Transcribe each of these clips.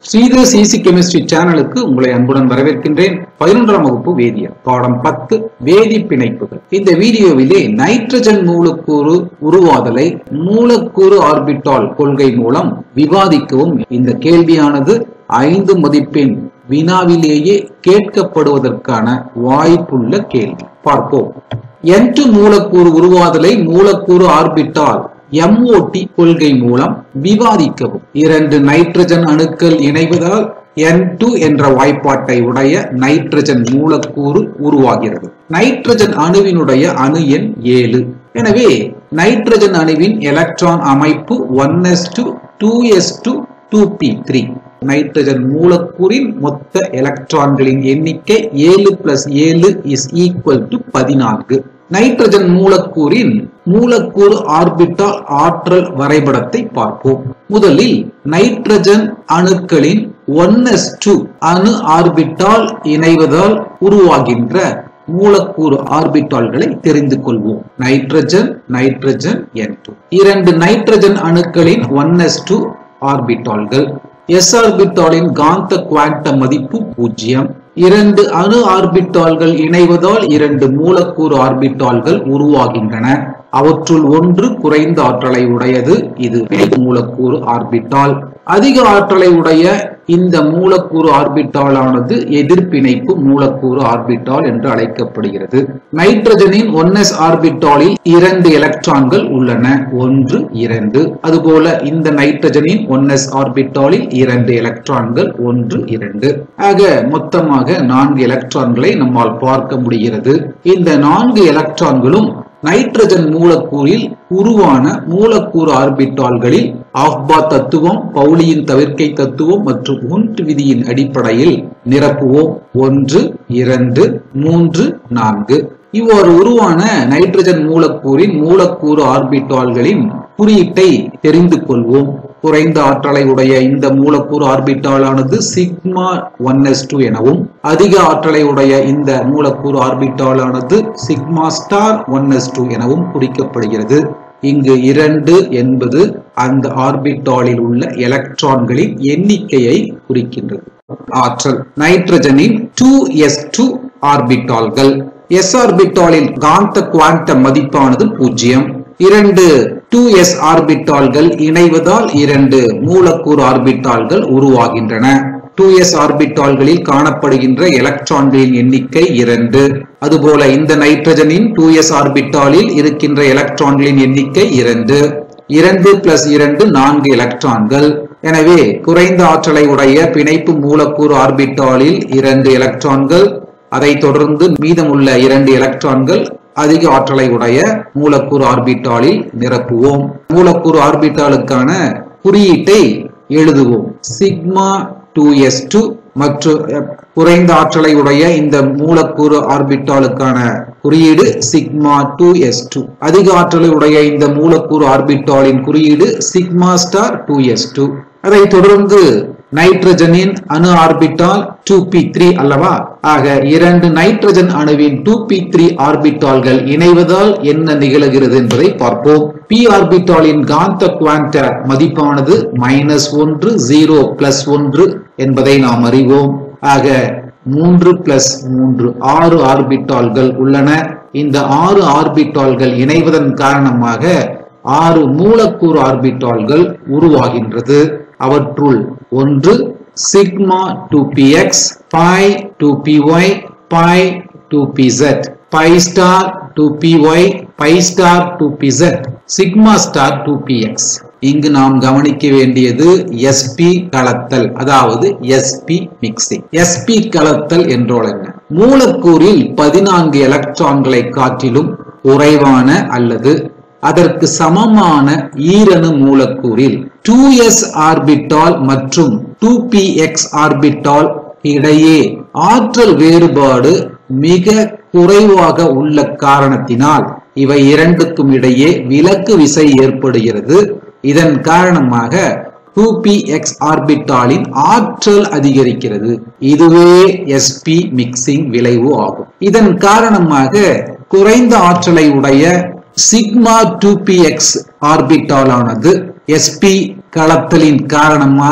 Sridhar CC chemistry சேனலுக்கு உங்களை அன்புடன் வரவேற்கின்றேன் பதினொன்றாம் வகுப்பு வேதியியல் பாடம் பத்து வேதி பிணைப்புகள் இந்த வீடியோவிலே நைட்ரஜன் மூலக்கூறு உருவாதலை மூலக்கூறு ஆர்பிட்டால் கொள்கை மூலம் விவாதிக்கவும் இந்த கேள்வியானது ஐந்து மதிப்பெண் வினாவிலேயே கேட்கப்படுவதற்கான வாய்ப்புள்ள கேள்வி பார்ப்போம் N2 மூலக்கூறு உருவாதலை மூலக்கூறு ஆர்பிட்டால் MOT கொள்கை மூலம் விவாதிக்கவும் இரண்டு நைட்ரஜன் அணுக்கள் இணைவதால் N2 என்ற வாய்ப்பாட்டை உடைய நைட்ரஜன் மூலக்கூறு உருவாகிறது நைட்ரஜன் அணுவினுடைய அணு எண் ஏழு எனவே நைட்ரஜன் அணுவின் எலக்ட்ரான் அமைப்பு one S two two S two two P three nitrogen மூலக்கூறின் மொத்த எலக்ட்ரான்களின் எண்ணிக்கை ஏழு பிளஸ் ஏழு இஸ் ஈக்குவல் டு பதினான்கு நைட்ரஜன் மூலக்கூறின் மூலக்கூறு ஆர்பிட்டால் ஆற்றல் வரைபடத்தை பார்ப்போம் முதலில் நைட்ரஜன் அணுக்களின் ஒன் எஸ் டூ அணு ஆர்பிட்டால் இணைவதால் உருவாகின்ற மூலக்கூறு ஆர்பிட்டால்களை தெரிந்து கொள்வோம் நைட்ரஜன் நைட்ரஜன் என் டூ இரண்டு நைட்ரஜன் அணுக்களின் ஒன் எஸ் டூ ஆர்பிட்டால்கள் எஸ் ஆர்பிட்டாலின் காந்த குவாண்ட மதிப்பு பூஜ்ஜியம் இரண்டு அணு ஆர்பிட்டால்கள் இணைவதால் இரண்டு மூலக்கூறு ஆர்பிட்டால்கள் உருவாகின்றன அவற்றுள் ஒன்று குறைந்த ஆற்றலை உடையது இது மூலக்கூறு ஆர்பிட்டால் அதிக ஆற்றலை உடைய இந்த மூலக்கூறு ஆர்பிட்டாலானது எதிர்ப்பிணைப்பு மூலக்கூறு ஆர்பிட்டால் என்று அழைக்கப்படுகிறது நைட்ரஜனின் ஒன் எஸ் ஆர்பிட்டாலில் இரண்டு எலக்ட்ரான்கள் உள்ளன ஒன்று இரண்டு அதுபோல இந்த நைட்ரஜனின் ஒன் எஸ் ஆர்பிட்டாலில் இரண்டு எலக்ட்ரான்கள் ஒன்று இரண்டு ஆக மொத்தமாக நான்கு எலக்ட்ரான்களை நம்மால் பார்க்க முடிகிறது இந்த நான்கு எலக்ட்ரான்களும் நைட்ரஜன் மூலக்கூறில் உருவான மூலக்கூறு ஆர்பிட்டால்களில் ஆஃபா தத்துவம் பவுலியின் தவிர்க்கை தத்துவம் மற்றும் உண்ட் விதியின் அடிப்படையில் நிரப்புவோம் ஒன்று இரண்டு மூன்று நான்கு இவ்வாறு உருவான நைட்ரஜன் மூலக்கூறின் மூலக்கூறு ஆர்பிட்டால்களின் குறியீட்டை தெரிந்து கொள்வோம் குறைந்த ஆற்றலை உடைய இந்த மூலக்கூறு ஆர்பிட்டாலானது சிக்மா ஒன் எஸ் டூ எனவும் அதிக ஆற்றலை உடைய இந்த மூலக்கூறு ஆர்பிட்டாலானது sigma star one S two எனவும் குறிக்கப்படுகிறது இங்கு இரண்டு என்பது அந்த ஆர்பிட்டாலில் உள்ள எலக்ட்ரான்களின் எண்ணிக்கையை குறிக்கின்றது ஆற்றல் நைட்ரஜனின் டூ எஸ் டூ ஆர்பிட்டால்கள் எஸ் ஆர்பிட்டாலில் காந்த குவாண்ட மதிப்பானது பூஜ்ஜியம் இரண்டு டூ எஸ் ஆர்பிட்டால்கள் இணைவதால் இரண்டு மூலக்கூறு ஆர்பிட்டால்கள் உருவாகின்றன டூ எஸ் ஆர்பிட்டால்களில் காணப்படுகின்ற எலக்ட்ரான்களின் எண்ணிக்கை இரண்டு அதுபோல இந்த நைட்ரஜனின் டூ எஸ் ஆர்பிட்டாலில் இருக்கின்ற எலக்ட்ரான்களின் எண்ணிக்கை இரண்டு இரண்டு பிளஸ் இரண்டு நான்கு எலக்ட்ரான்கள் எனவே குறைந்த ஆற்றலை உடைய பிணைப்பு மூலக்கூறு ஆர்பிட்டாலில் இரண்டு எலக்ட்ரான்கள் அதைத் தொடர்ந்து மீதமுள்ள இரண்டு எலக்ட்ரான்கள் அதிக ஆற்றலை உடைய மூலக்கூறு ஆர்பிட்டாலில் நிரப்புவோம் மூலக்கூறு ஆர்பிட்டாலுக்கான குறியீட்டை எழுதுவோம் சிக்மா டூ எஸ் டூ மற்றும் குறைந்த ஆற்றலை உடைய இந்த மூலக்கூறு ஆர்பிட்டாலுக்கான குறியீடு சிக்மா டூ எஸ் டூ அதிக ஆற்றலை உடைய இந்த மூலக்கூறு ஆர்பிட்டாலின் குறியீடு sigma star two S two அதை தொடர்ந்து நைட்ரஜனின் அணு ஆர்பிட்டால் டூ பி த்ரீ அல்லவா ஆக இரண்டு நைட்ரஜன் அணுவின் டூ பி த்ரீ ஆர்பிட்டால்கள் இணைவதால் என்ன நிகழுகிறது என்பதை பார்ப்போம் பி ஆர்பிட்டாலின் காந்த குவாண்ட மதிப்பானது மைனஸ் ஒன்று ஜீரோ பிளஸ் ஒன்று என்பதை நாம் அறிவோம் ஆக மூன்று பிளஸ் மூன்று ஆறு ஆர்பிட்டால்கள் உள்ளன இந்த ஆறு ஆர்பிட்டால்கள் இணைவதன் காரணமாக ஆறு மூலக்கூறு ஆர்பிட்டால்கள் உருவாகின்றது அவற்றுள் ஒன்று sigma two P X pi two P Y pi two P Z pi star two P Y pi star two P Z sigma star two P X இங்கு நாம் கவனிக்க வேண்டியது எஸ்பி கலத்தல் அதாவது எஸ்பி மிக்சிங் எஸ்பி கலத்தல் என்றால் என்ன மூலக்கூறில் பதினான்கு எலக்ட்ரான்களை காட்டிலும் குறைவான அல்லது அதற்கு சமமான ஈரணு மூலக்கூறில் டூ எஸ் ஆர்பிட்டால் மற்றும் டூ பி எக்ஸ் ஆர்பிட்டால் இடையே ஆற்றல் வேறுபாடு மிக குறைவாக உள்ள காரணத்தினால் இவை இரண்டுக்கும் இடையே விலக்கு விசை ஏற்படுகிறது இதன் காரணமாக டூ பி எக்ஸ் ஆர்பிட்டாலின் ஆற்றல் அதிகரிக்கிறது இதுவே எஸ்பி மிக்சிங் விளைவு ஆகும் இதன் காரணமாக குறைந்த ஆற்றலை உடைய சிக்மா டூ பி எக்ஸ் ஆர்பிட்டாலானது எஸ்பி கலத்தலின் காரணமாக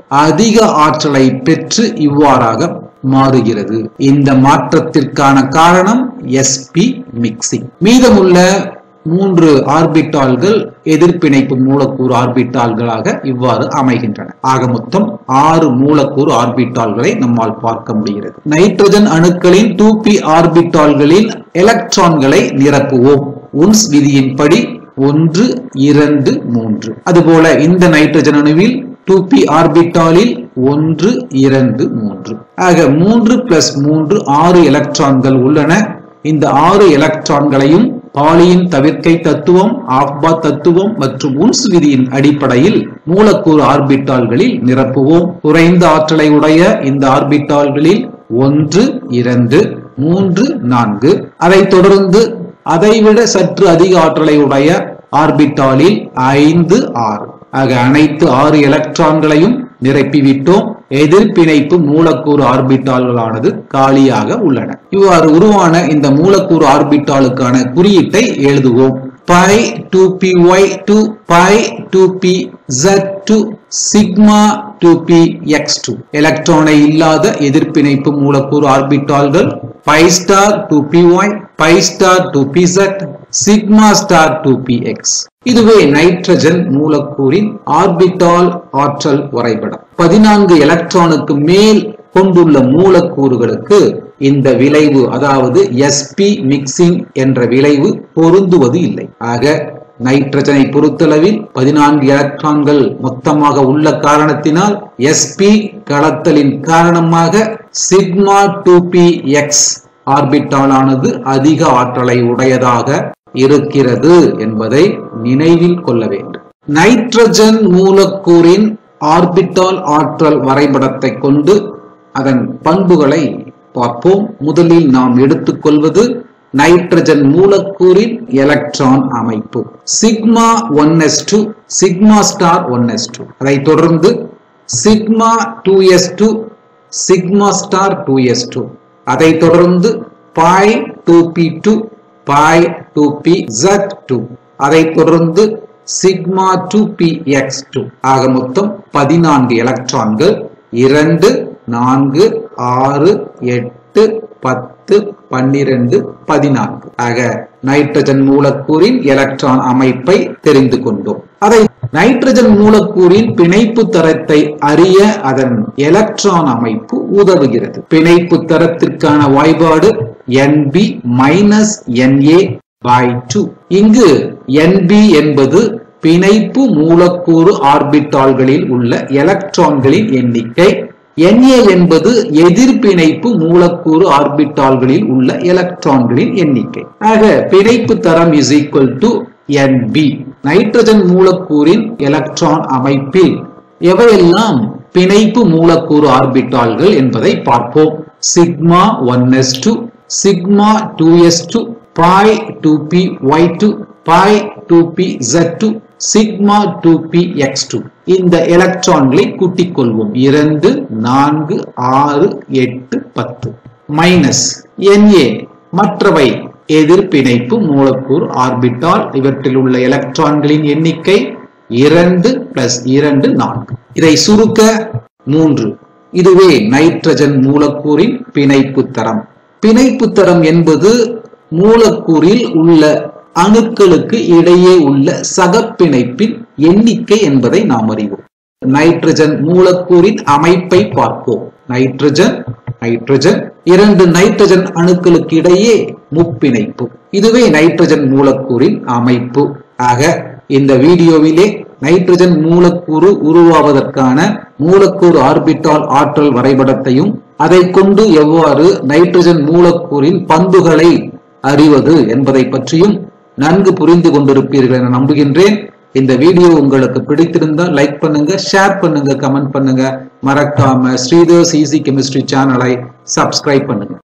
அதிக ஆற்றலை பெற்று இவ்வாறாக மாறுகிறது இந்த மாற்றத்திற்கான காரணம் sp மிக்சிங் மீதமுள்ள மூன்று ஆர்பிட்டால்கள் எதிர்ப்பிணைப்பு மூலக்கூறு ஆர்பிட்டால்களாக இவ்வாறு அமைகின்றன ஆக மொத்தம் ஆறு மூலக்கூறு ஆர்பிட்டால்களை நம்மால் பார்க்க முடிகிறது நைட்ரஜன் அணுக்களின் டூ பி ஆர்பிட்டால்களில் எலக்ட்ரான்களை நிரப்புவோம் உன்ஸ் விதியின்படி ஒன்று இரண்டு மூன்று அதுபோல இந்த நைட்ரஜன் அணுவில் டூ பி ஆர்பிட்டாலில் ஒன்று இரண்டு மூன்று ஆக மூன்று பிளஸ் மூன்று ஆறு எலக்ட்ரான்கள் உள்ளன இந்த ஆறு எலக்ட்ரான்களையும் பாலியின் தவிர்க்கை தத்துவம் ஆஃபா தத்துவம் மற்றும் உன்ஸ் விதியின் அடிப்படையில் மூலக்கூறு ஆர்பிட்டால்களில் நிரப்புவோம் குறைந்த ஆற்றலை உடைய இந்த ஆர்பிட்டால்களில் ஒன்று இரண்டு மூன்று நான்கு அதைத் தொடர்ந்து அதைவிட சற்று அதிக ஆற்றலை உடைய ஆர்பிட்டாலில் ஐந்து ஆறு ஆக அனைத்து ஆறு எலக்ட்ரான்களையும் நிரப்பிவிட்டோம் எதிர்ப்பிணைப்பு மூலக்கூறு ஆர்பிட்டால்களானது காலியாக உள்ளன இவ்வாறு உருவான இந்த மூலக்கூறு ஆர்பிட்டாலுக்கான குறியீட்டை எழுதுவோம் pi two P Y two pi two P Z two sigma two P X two எலக்ட்ரானை இல்லாத எதிர்ப்பிணைப்பு மூலக்கூறு ஆர்பிட்டால்கள் pi star two P Y pi star two P Z sigma star two P X இதுவே நைட்ரஜன் மூலக்கூறின் orbital ஆற்றல் வரைபடம் பதினான்கு எலக்ட்ரானுக்கு மேல் கொண்டுள்ள மூலக்கூறுகளுக்கு இந்த விளைவு அதாவது sp மிக்சிங் என்ற விளைவு பொருந்துவது இல்லை ஆக நைட்ரஜனை பொறுத்தளவில் பதினான்கு எலக்ட்ரான்கள் மொத்தமாக உள்ள காரணத்தினால் sp கலத்தலின் காரணமாக சிக்மா டூ பி எக்ஸ் ஆர்பிட்டாலானது அதிக ஆற்றலை உடையதாக இருக்கிறது என்பதை நினைவில் கொள்ள வேண்டும் நைட்ரஜன் மூலக்கூறின் ஆர்பிட்டால் ஆற்றல் வரைபடத்தை கொண்டு அதன் பண்புகளை பார்ப்போம் முதலில் நாம் எடுத்துக்கொள்வது நைட்ரஜன் மூலக்கூறின் எலக்ட்ரான் அமைப்பு sigma one S two sigma star one S two அதை தொடர்ந்து sigma two S two sigma star two S two அதை தொடர்ந்து pi two P two pi two P Z two அதை தொடர்ந்து sigma two P X two ஆக மொத்தம் பதினான்கு எலக்ட்ரான்கள் இரண்டு நான்கு ஆறு எட்டு பத்து பன்னிரண்டு பதினான்கு ஆக நைட்ரஜன் மூலக்கூறின் எலக்ட்ரான் அமைப்பை தெரிந்து கொண்டோம் அதை நைட்ரஜன் மூலக்கூறின் பிணைப்பு தரத்தை அறிய அதன் எலக்ட்ரான் அமைப்பு உதவுகிறது பிணைப்பு தரத்திற்கான வாய்பாடு NB மைனஸ் NA by 2 இங்கு NB என்பது பிணைப்பு மூலக்கூறு ஆர்பிட்டால்களில் உள்ள எலக்ட்ரான்களின் எண்ணிக்கை Na என்பது எதிர்பிணைப்பு மூலக்கூறு ஆர்பிட்டால்களில் உள்ள எலக்ட்ரான்களின் எண்ணிக்கை ஆக பிணைப்பு தரம் is equal to NB nitrogen மூலக்கூறின் எலக்ட்ரான் அமைப்பில் எவையெல்லாம் பிணைப்பு மூலக்கூறு ஆர்பிட்டால்கள் என்பதை பார்ப்போம் sigma one S two sigma two S two pi two P Y two pi two P Z two sigma two P X two இந்த எலக்ட்ரான்களை கூட்டிக் கொள்வோம் இரண்டு நான்கு ஆறு எட்டு பத்து மைனஸ் NA மற்றவை எதிர்பிணைப்பு மூலக்கூறு ஆர்பிட்டால் இவற்றில் உள்ள எலக்ட்ரான்களின் எண்ணிக்கை இரண்டு பிளஸ் இரண்டு நான்கு இதை சுருக்க மூன்று இதுவே நைட்ரஜன் மூலக்கூறின் பிணைப்பு தரம் பிணைப்பு தரம் என்பது மூலக்கூறில் உள்ள அணுக்களுக்கு இடையே உள்ள சகப்பிணைப்பின் எண்ணிக்கை என்பதை நாம் அறிவோம் நைட்ரஜன் மூலக்கூறின் அமைப்பை பார்ப்போம் நைட்ரஜன் நைட்ரஜன் இரண்டு நைட்ரஜன் அணுக்களுக்கு இடையே முப்பிணைப்பு இதுவே நைட்ரஜன் மூலக்கூறின் அமைப்பு ஆக இந்த வீடியோவிலே நைட்ரஜன் மூலக்கூறு உருவாவதற்கான மூலக்கூறு ஆர்பிட்டால் ஆற்றல் வரைபடத்தையும் அதை கொண்டு எவ்வாறு நைட்ரஜன் மூலக்கூறின் பண்புகளை அறிவது என்பதை பற்றியும் நன்கு புரிந்து கொண்டிருப்பீர்கள் என நம்புகின்றேன் இந்த வீடியோ உங்களுக்கு பிடித்திருந்தால் லைக் பண்ணுங்க ஷேர் பண்ணுங்க கமெண்ட் பண்ணுங்க மறக்காம ஸ்ரீதர்ஸ் ஈஸி கெமிஸ்ட்ரி சேனலை சப்ஸ்கிரைப் பண்ணுங்க